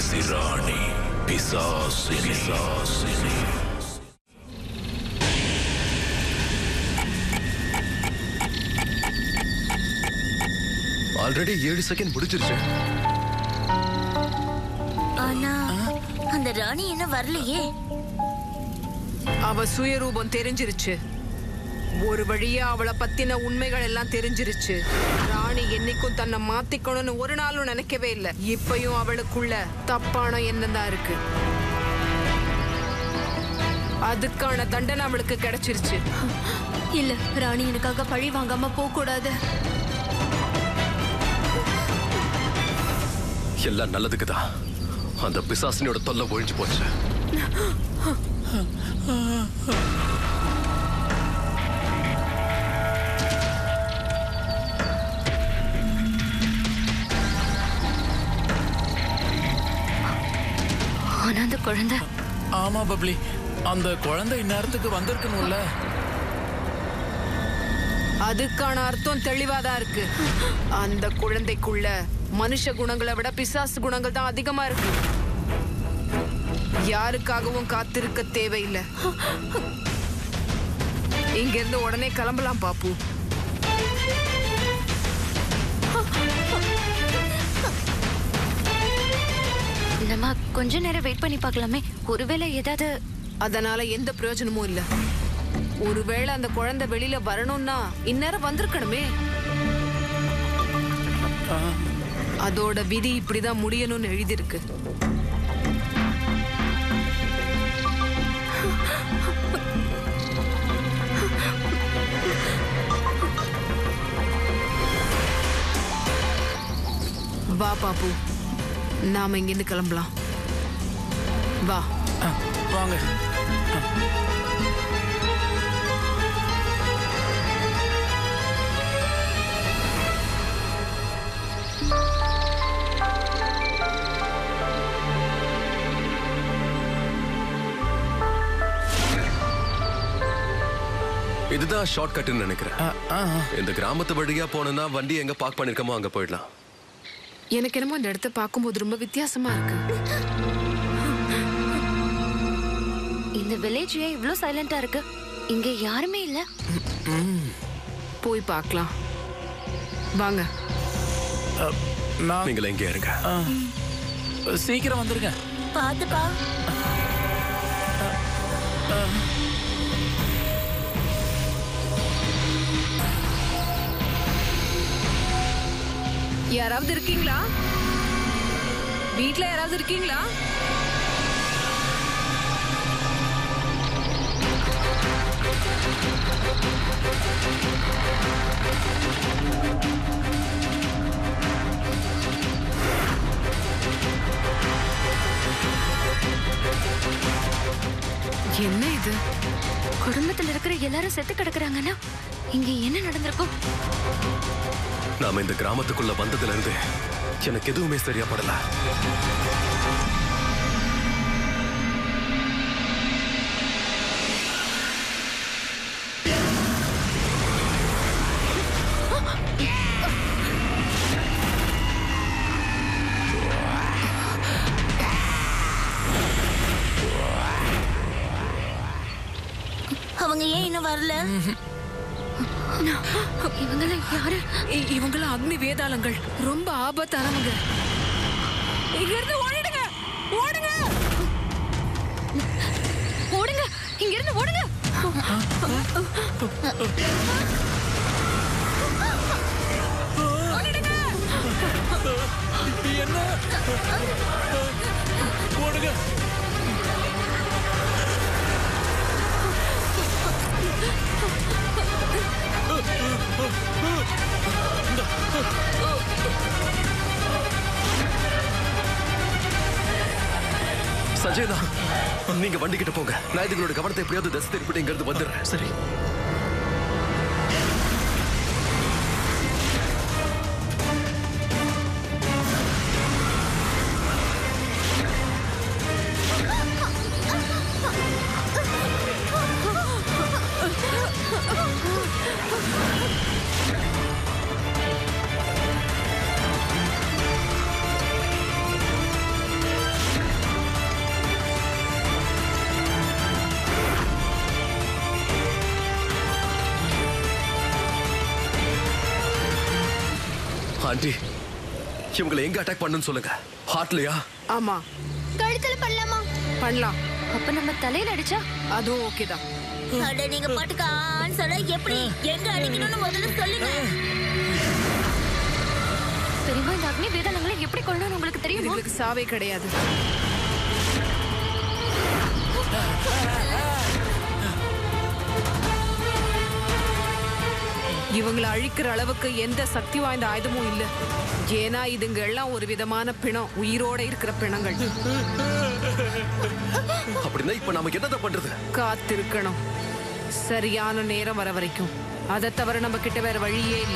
பரதேசி ராணி பிசாசினி பிசாசினி already ஏழு second முடிச்சிருச்சு ஆனா அந்த ராணி என்ன வரலையே அவ சுயரூபம் தெரிஞ்சிருச்சு ஒரு வழியா அவளை பத்தின உண்மைகள் எல்லாம் தெரிஞ்சிருச்சு ராணி என்னைக்கும் தன்னை மாத்திக்கணும்னு ஒரு நாளும் நினைக்கவே இல்ல இப்பயும் அவளுக்குள்ள தப்பான எண்ணம் தான் இருக்கு அதுக்கான தண்டனை அவளுக்கு கிடைச்சிருச்சு இல்ல ராணி எனக்காக பழி வாங்காம போக கூடாது எல்லாம் நல்லதுக்கு தான் அந்த பிசாசினியோட தொல்லை ஒழிஞ்சு போச்சு ஆனா அந்த குழந்தை ஆமா பப்ளி அந்த குழந்தை இந்நேரத்துக்கு வந்திருக்கணும்ல அதுக்கான அர்த்தம் தெளிவாதான் இருக்கு அந்த குழந்தைக்குள்ள மனுஷ குணங்களை விட பிசாசு குணங்கள் தான் அதிகமா இருக்கு யாருக்காகவும் காத்திருக்க தேவையில்லை இங்க இருந்து உடனே கிளம்பலாம் பாப்பு நம்ம கொஞ்ச நேரம் வெயிட் பண்ணி பார்க்கலாமே ஒருவேளை ஏதாவது அதனால எந்த பிரயோஜனமும் இல்ல ஒருவேளை அந்த குழந்தை வெளியில வரணும்னா இந்நேரம் வந்திருக்கணுமே அதோட விதி இப்படிதான் முடியணும்னு எழுதியிருக்கு வா பாப்பு நாம இங்கிருந்து கிளம்பலாம் வா ஆ, வாங்க இதுதான் ஷார்ட் கட்னு நினைக்கிறேன் ஆ, ஆ, ஆ. இந்த கிராமத்து வழியா போனோம்னா வண்டி எங்க பார்க் பண்ணிருக்கோமோ அங்க போயிடலாம் எனக்கு என்னமோ இந்த இடத்த பார்க்கும்போது ரொம்ப வித்தியாசமா இருக்கு இந்த வில்லேஜ் ஏன் இவ்ளோ சைலண்டா இருக்கு இங்க யாருமே இல்ல போய் பார்க்கலாம் வாங்க ஆ, நான் நீங்கள இங்கே இருங்க ஆ. சீக்கிரம் வந்துருங்க பாத்துப்பா யாராவது இருக்கீங்களா வீட்ல யாராவது இருக்கீங்களா என்ன இது குடும்பத்துல இருக்கிற எல்லாரும் செத்து கிடக்குறாங்கன்னா இங்க என்ன நடந்திருக்கும் நாம இந்த கிராமத்துக்குள்ள வந்ததுல இருந்து எனக்கு எதுவுமே சரியா படல அவங்க ஏன் இன்னும் வரல இவங்கள யாரு இ- இவங்களாம் அக்னி வேதாளங்கள் ரொம்ப ஆபத்தானவங்க இங்க இருந்து ஓடிடுங்க ஓடுங்க ஓடுங்க இங்க இருந்து ஓடுங்க என்ன ஓடுங்க சஞ்சய் தான் நீங்க வண்டி கிட்ட போங்க நான் இதுங்களோட கவனத்தை எப்படியாவது தசை திருப்பிட்டு இங்க இருந்து வந்துடுறேன் சரி ஆண்டி இவங்களை எங்க அட்டாக் பண்ணுன்னு சொல்லுங்க ஹார்ட்லயா ஆமா கழுத்துல பண்ணலாமா பண்ணலாம் அப்ப நம்ம தலையில அடிச்சா அதுவும் ஓகே தான் அட நீங்க பாட்டுக்கு ஆன்னு சொன்னா எப்படி எங்க அடிக்கணும்னு முதல்ல சொல்லுங்க பெரியமா இந்த அக்னி வேதாளங்களை எப்படி கொள்ளணும்னு உங்களுக்கு தெரியுமா இதுங்களுக்கு சாவே கிடையாது இவங்களை அழிக்கிற அளவுக்கு எந்த சக்தி வாய்ந்த ஆயுதமும் இல்ல ஏன்னா இதுங்க எல்லாம் ஒரு விதமான பிணம் உயிரோட இருக்கிற பிணங்கள் அப்படின்னா இப்ப நாம என்னதான் பண்றது காத்திருக்கணும் சரியான நேரம் வர வரைக்கும் அதை தவிர நம்ம கிட்ட வேற வழியே இல்ல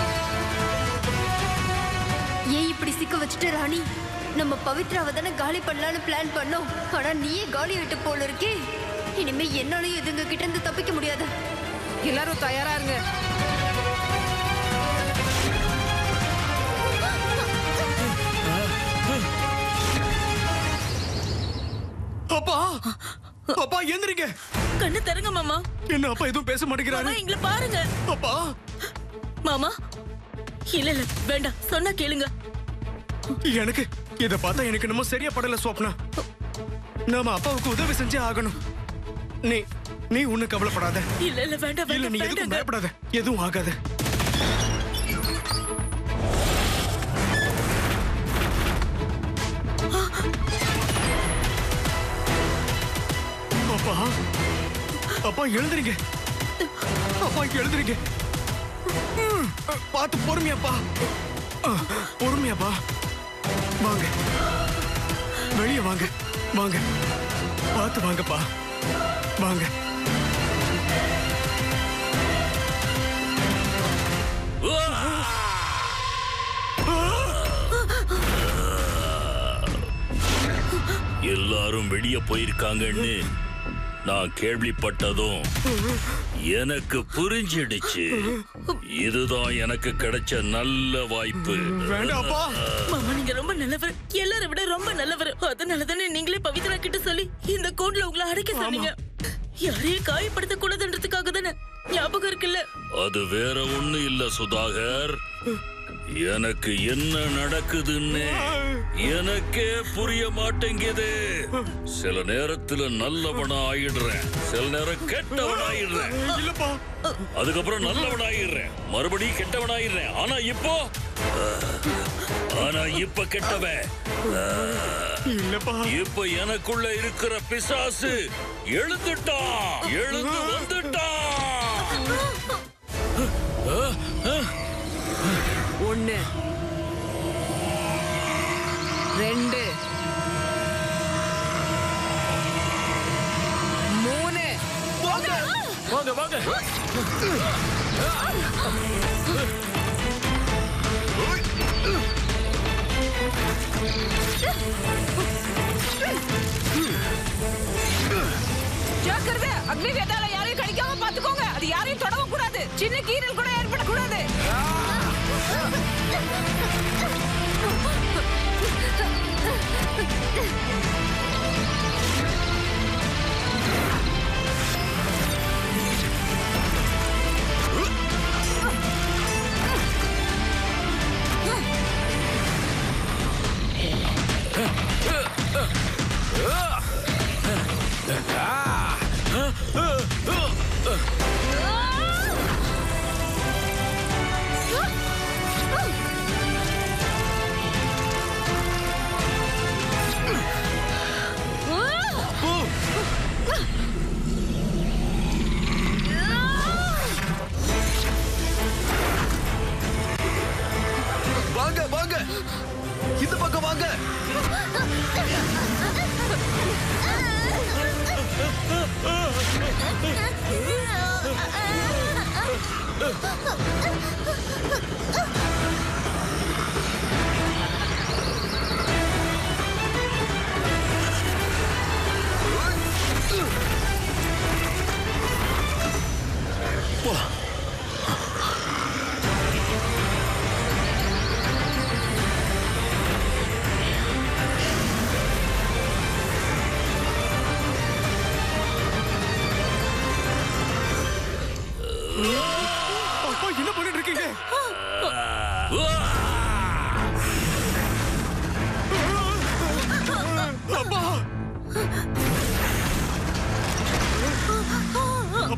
ஏன் இப்படி சிக்க வச்சுட்டு ராணி நம்ம பவித்ராவை தானே காலி பண்ணலாம்னு பிளான் பண்ணோம் ஆனா நீயே காலி விட்டு போல இருக்கே இனிமே என்னாலையும் இதுங்க கிட்ட இருந்து தப்பிக்க முடியாது எல்லாரும் தயாரா இருங்க அப்பா அப்பா எந்திரிங்க கண்ணு தருங்க மாமா என்ன அப்பா எதுவும் பேச மாட்டேங்கிறாரு மாமா எங்களை பாருங்க அப்பா மாமா இல்ல இல்ல வேண்டாம் சொன்னா கேளுங்க எனக்கு இத பார்த்தா எனக்கு என்னமோ சரியா படல ஸ்வப்னா நாம அப்பாவுக்கு உதவி செஞ்சே ஆகணும் நீ நீ ஒண்ணு கவலைப்படாத இல்ல இல்ல வேண்டாம் இல்ல நீ வேண்டாம் எதுக்கும் வேண்டாங்க. பயப்படாத எதுவும் ஆகாது அப்பா அப்பா எழுந்துறீங்க அப்பா எழுந்துறீங்க ம், பார்த்து பொறுமையாப்பா அஹ், பொறுமையாப்பா வாங்க வெளியே வாங்க வாங்க பார்த்து வாங்கப்பா வாங்க எல்லாரும் வெளிய போயிருக்காங்கன்னு நான் கேள்விப்பட்டதும் எனக்கு புரிஞ்சிடுச்சு இதுதான் எனக்கு கிடைச்ச நல்ல வாய்ப்பு வேண்டாப்பா மாமா நீங்க ரொம்ப நல்லவர் எல்லாரை விட ரொம்ப நல்லவர் அதனால தானே நீங்களே பவித்ரா கிட்ட சொல்லி இந்த கூண்டுல உங்களை அடைக்க சொன்னீங்க யாரையும் காயப்படுத்த கூடாதுன்றதுக்காக தானே ஞாபகம் இருக்குல்ல அது வேற ஒண்ணு இல்ல சுதாகர் எனக்கு என்ன நடக்குதுன்னு எனக்கே புரிய மாட்டேங்குது சில நேரத்துல நல்லவனா ஆயிடுறேன் சில நேரம் கெட்டவன் ஆயிடுறேன் இல்லப்பா அதுக்கப்புறம் நல்லவன் ஆயிடுறேன் மறுபடியும் கெட்டவன் ஆயிடுறேன் ஆனா இப்போ ஆனா இப்ப கெட்டவன் இல்லப்பா இப்ப எனக்குள்ள இருக்கிற பிசாசு எழுந்துட்டான் எழுந்து வந்துட்டான் ஒண்ணு ரெண்டு மூணு வாங்க வாங்க ஜாக்கிரதை அக்னி வேதாளம் யாரையும் கடிக்காம பாத்துக்கோங்க அது யாரையும் தொடவும் கூடாது சின்ன கீரல் கூட ஏற்படக்கூடாது வாங்க வாங்க இந்த பக்கம் வாங்க அப்பா என்ன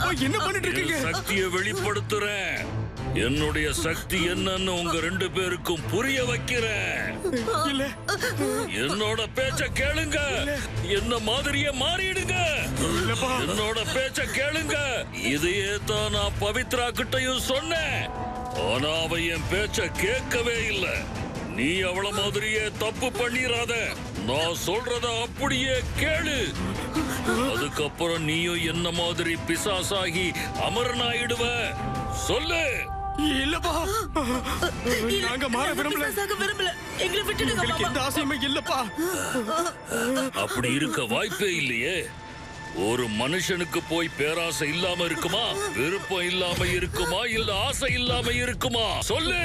அப்பா என்ன பண்ணிட்டு இருக்கீங்க என் சக்தியை வெளிப்படுத்துறேன் என்னுடைய சக்தி என்னன்னு உங்க ரெண்டு பேருக்கும் புரிய வைக்கிறேன் இல்ல என்னோட பேச்ச கேளுங்க என்ன மாதிரியே மாறிடுங்க இல்லப்பா. என்னோட பேச்ச கேளுங்க இதையே தான் நான் பவித்ரா கிட்டயும் சொன்னேன் ஆனா அவ என் பேச்ச கேட்கவே இல்ல நீ அவள மாதிரியே தப்பு பண்ணிராத நான் சொல்றத அப்படியே கேளு அதுக்கப்புறம் நீயும் என்ன மாதிரி பிசாசாகி அமரனாயிடுவ சொல்லு இல்லப்பா நாங்க மாற விரும்பல பிசாசாக விரும்பல எங்களை விட்டுடுங்க எங்களுக்கு மாமா எந்த ஆசையுமே இல்லப்பா அப்படி இருக்க வாய்ப்பே இல்லையே ஒரு மனுஷனுக்கு போய் பேராசை இல்லாம இருக்குமா விருப்பம் இல்லாம இருக்குமா இல்ல ஆசை இல்லாம இருக்குமா சொல்லு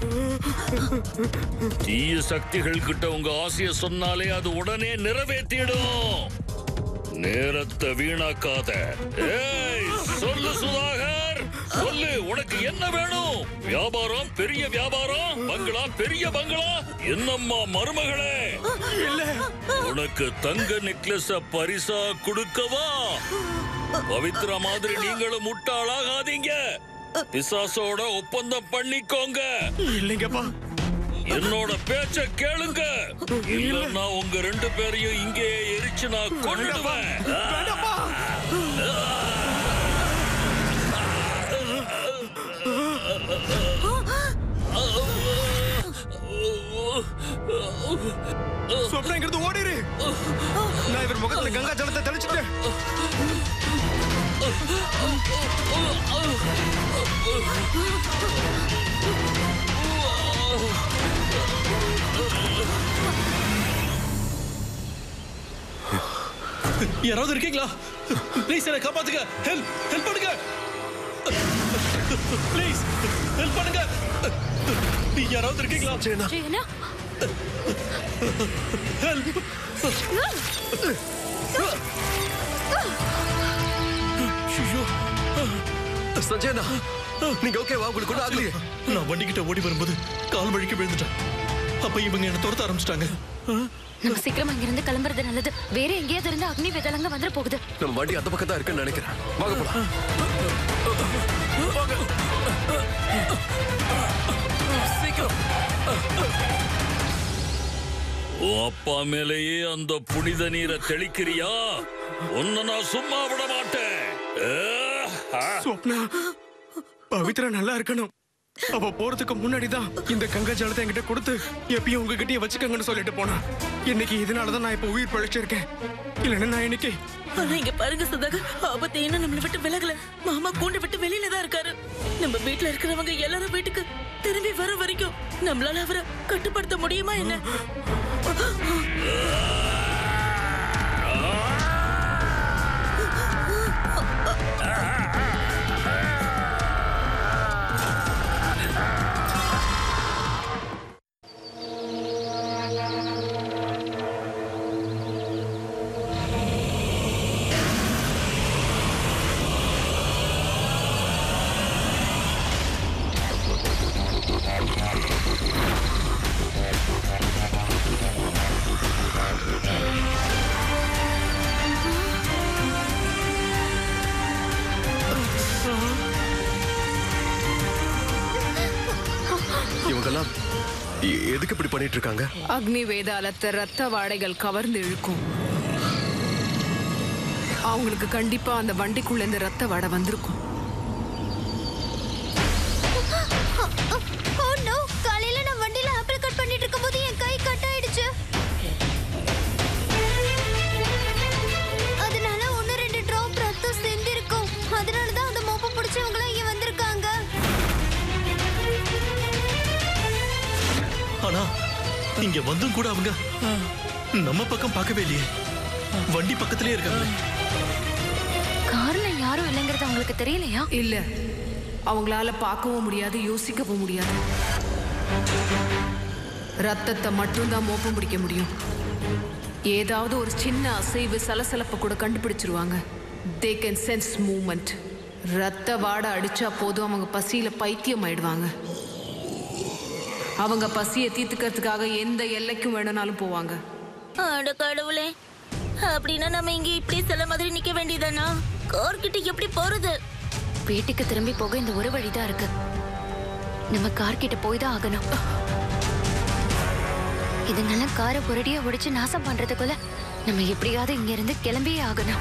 தீய சக்திகள் கிட்ட உங்க ஆசைய சொன்னாலே அது உடனே நிறைவேற்றிடும் நேரத்தை வீணாக்காத ஏய் சொல்லு சுதாகர் சொல்லு உனக்கு என்ன வேணும் வியாபாரம் பெரிய வியாபாரம் பங்களா பெரிய பங்களா என்னம்மா மருமகளே இல்ல உனக்கு தங்க நெக்லஸ பரிசா கொடுக்கவா பவித்ரா மாதிரி நீங்களும் முட்டாளாகாதீங்க பிசாசோட ஒப்பந்தம் பண்ணிக்கோங்க இல்லைங்கப்பா என்னோட பேச்ச கேளுங்க இல்லன்னா உங்க ரெண்டு பேரையும் இங்கே எரிச்சு நான் கொண்டுடுவேன் வேண்டாப்பா சொப்னாங்கிறது ஓடிரு நான் இவர் முகத்துல கங்கா ஜலத்தை தெளிச்சுட்டேன் யாராவது இருக்கீங்களா ப்ளீஸ் என்ன காப்பாத்துங்க ஹெல்ப் ஹெல்ப் பண்ணுங்க ப்ளீஸ் ஹெல்ப் பண்ணுங்க யாராவது இருக்கீங்களா ஜெயனா ஜெயனா ஹெல்ப் சஞ்சயனா நீங்க ஓகேவா உங்களுக்கு கூட ஆகலையே நான் வண்டிக்கிட்ட ஓடி வரும்போது கால் வழிக்கு விழுந்துட்டேன் அப்ப இவங்க என்ன துரத்த ஆரம்பிச்சிட்டாங்க நம்ம சீக்கிரம் அங்கிருந்து கிளம்புறது நல்லது வேற எங்கேயாவது இருந்து அக்னி விதலங்க வந்துட போகுது நம்ம வண்டி அந்த பக்கம் தான் இருக்குன்னு நினைக்கிறேன் வாங்க போலாம் சீக்கிரம் உன் அப்பா மேலேயே அந்த புனித நீரை தெளிக்கிறியா உன்னை நான் சும்மா விட மாட்டேன் ஏ, ஆ. சொப்னா பவித்ரா நல்லா இருக்கணும் அவ போறதுக்கு முன்னாடி தான் இந்த கங்கா ஜலத்தை என்கிட்ட கொடுத்து எப்பயும் உங்ககிட்டயே வச்சுக்கங்கன்னு சொல்லிட்டு போனா இன்னைக்கு இதனாலதான் நான் இப்ப உயிர் பழிச்சிருக்கேன் இல்லைன்னா நான் இன்னைக்கு ஆனா இங்க பாருங்க சுதாகர் ஆபத்து என்ன நம்மளை விட்டு விலகல மாமா கூண்டை விட்டு வெளியில தான் இருக்காரு நம்ம வீட்ல இருக்கிறவங்க எல்லாரும் வீட்டுக்கு திரும்பி வர வரைக்கும் நம்மளால அவரை கட்டுப்படுத்த முடியுமா என்ன இவங்கெல்லாம் எ- எதுக்கு இப்படி பண்ணிட்டு இருக்காங்க அக்னி வேதாளத்தை ரத்த வாடைகள் கவர்ந்து இழுக்கும் அவங்களுக்கு கண்டிப்பா அந்த வண்டிக்குள்ள இந்த ரத்த வாடை வந்திருக்கும் ஓ நோ காலையில நான் வண்டியில ஆப்பிள் கட் பண்ணிட்டு இருக்கும்போது என் கை கட் ஆயிடுச்சு அதனால ஒன்னு ரெண்டு டிராப் ரத்தம் சிந்திருக்கும் அதனால தான் அந்த மோப்ப பிடிச்சவங்க இங்க வந்திருக்காங்க ஆனா இங்க வந்தும் கூட அவங்க நம்ம பக்கம் பார்க்கவே இல்லையே வண்டி பக்கத்திலே இருக்காங்க கார்ல யாரும் இல்லைங்கிறது அவங்களுக்கு தெரியலையா இல்ல அவங்களால பார்க்கவும் முடியாது யோசிக்கவும் முடியாது ரத்தத்தை மட்டும்தான் மோப்பம் பிடிக்க முடியும் ஏதாவது ஒரு சின்ன அசைவு சலசலப்பை கூட கண்டுபிடிச்சிருவாங்க தே கேன் சென்ஸ் மூமெண்ட் ரத்த வாடை அடிச்சா போதும் அவங்க பசியில பைத்தியம் ஆயிடுவாங்க அவங்க பசியை தீர்த்துக்கிறதுக்காக எந்த எல்லைக்கும் வேணும்னாலும் போவாங்க அட கடவுளே அப்படின்னா நம்ம இங்க இப்படி சில மாதிரி நிக்க வேண்டியதானா கார் கிட்ட எப்படி போறது வீட்டுக்கு திரும்பி போக இந்த ஒரு வழிதான் இருக்கு நம்ம கார் கிட்ட போய் தான் ஆகணும் இதுங்கெல்லாம் காரை புரடியா உடைச்சு நாசம் பண்றதுக்குள்ள நம்ம எப்படியாவது இங்க இருந்து கிளம்பியே ஆகணும்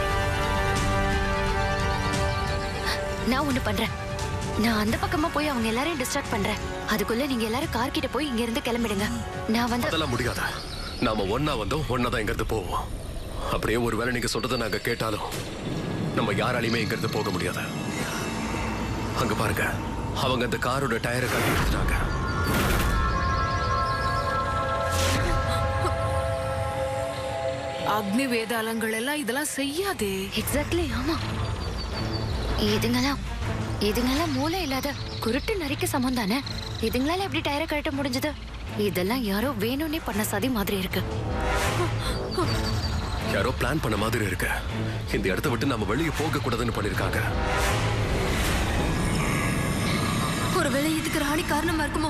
நான் ஒண்ணு பண்றேன் நான் அந்த பக்கமா போய் அவங்க எல்லாரையும் டிஸ்ட்ராக்ட் பண்றேன் அதுக்குள்ள நீங்க எல்லாரும் கார் கிட்ட போய் இங்க இருந்து கிளம்பிடுங்க நான் வந்து அதெல்லாம் முடியாது நாம ஒன்னா வந்தோம் ஒன்னா தான் இங்கிருந்து போவோம் அப்படியே ஒருவேளை நீங்க சொல்றதை நாங்க கேட்டாலும் நம்ம யாராலையுமே இங்கிருந்து போக முடியாது அங்க பாருங்க அவங்க அந்த காரோட டயரை கட்டி எடுத்துட்டாங்க அக்னி வேதாளங்கள் எல்லாம் இதெல்லாம் செய்யாதே எக்ஸாக்ட்லி ஆமா இதுங்கெல்லாம் இதுங்கெல்லாம் மூளை இல்லாத குருட்டு நரிக்கு சமம் தானே இதுங்களால எப்படி டயரை கழட்ட முடிஞ்சது இதெல்லாம் யாரோ வேணும்னே பண்ண சதி மாதிரி இருக்கு யாரோ பிளான் பண்ண மாதிரி இருக்கு இந்த இடத்த விட்டு நம்ம வெளியே போக கூடாதுன்னு பண்ணிருக்காங்க ஒருவேளை இதுக்கு ராணி காரணமா இருக்குமோ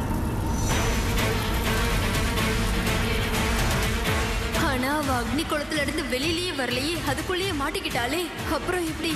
ஆனா அவ அக்னி குளத்துல இருந்து வெளியிலயே வரலையே அதுக்குள்ளேயே மாட்டிக்கிட்டாளே அப்புறம் எப்படி